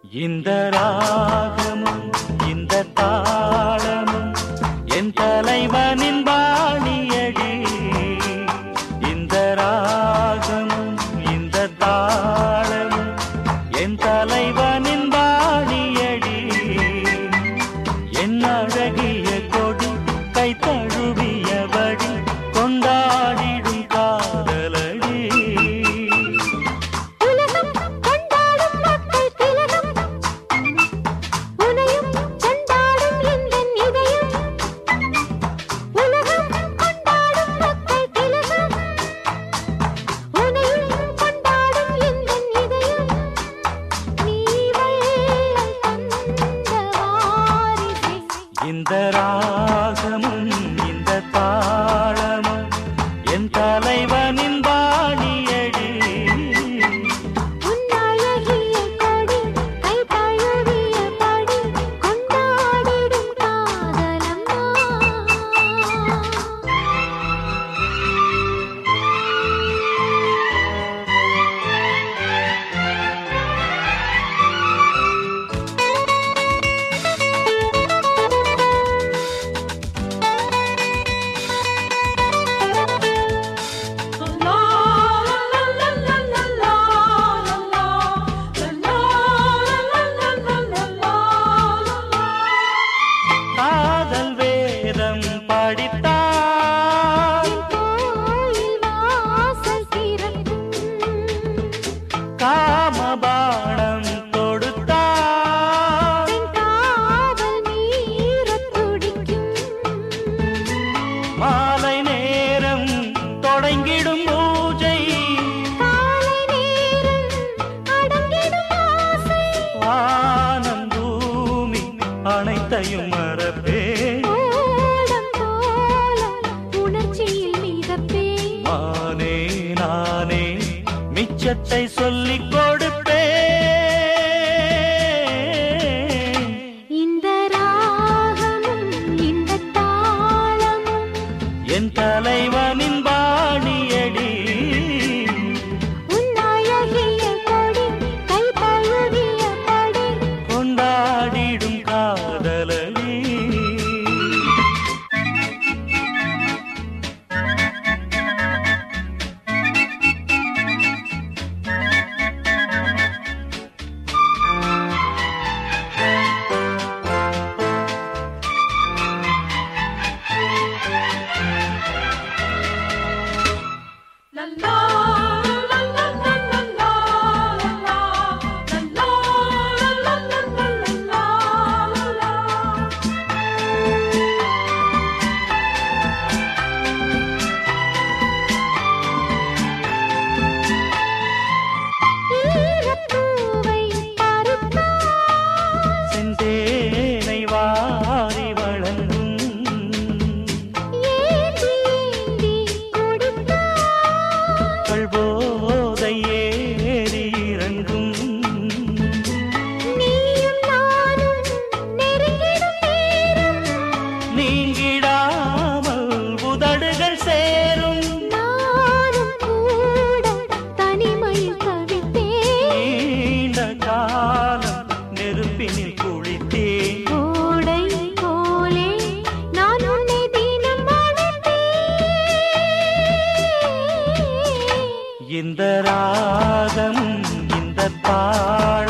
இந்த ராகமும் இந்த தாளமும் என் தலைவனின் பாணியடி இந்த ராகமும் இந்த தாளமும் என் தலைவனின் பாணியடி என் அழகிய கொடி கை தழுவியபடி கொண்டாடிடும் காதலடி உலகம் கொண்டாடும் மக்கள் திலகம் உனையும் கொண்டாடும் எந்தன் இதயம் உலகம் கொண்டாடும் மக்கள் திலகம் உனையும் கொண்டாடும் எந்தன் இதயம் நீ வள்ளல் தந்த வாரிசே இந்த ராகமும் இந்த தாளமும் என் தலைவனின் பாணியடி உன் அழகிய கொடி கை தழுவிய படி கொண்டாடிடும் காதலம்மா காதல் வேதம் படித்தார் கோயில் வாசல் திறக்கும் காமபாணம் தொடுத்தார் பெண் காதல் மீறத் துடிக்கும் மாலை நேரம் தொடங்கிடும் பூஜை காலை நேரம் அடங்கிடும் ஆசை வானம் பூமி அனைத்தையும் மறப்பே ஓடம் போல உணர்ச்சியில் மிதப்பேன் நானே நானே மிச்சத்தை சொல்லிக் கொடுப்பேன் இந்த ராகமும் இந்த தாளமும் என் தலைவனின் பாணியடி உன் அழகிய கொடி கை தழுவிய படி கொண்டாடிடும் காதலி ஈரப்பூவை பறித்தாய் செந்தேனை வாரி வழங்கும் ஏந்தி ஏந்தி குடித்தாய் கள்போதை ஏறி இறங்கும் நீயும் நானும் நெருங்கிடும் நேரம் நீங்கிடாமல் உதடுகள் சேரும் நானும் கூட தனிமையில் தவித்தேன் நீண்ட காலம் நெருப்பினில் குளித்தேன் கோடை போலே நான் உன்னை தினம் அழைத்தேன் இந்த ராகம் இந்த தாளம்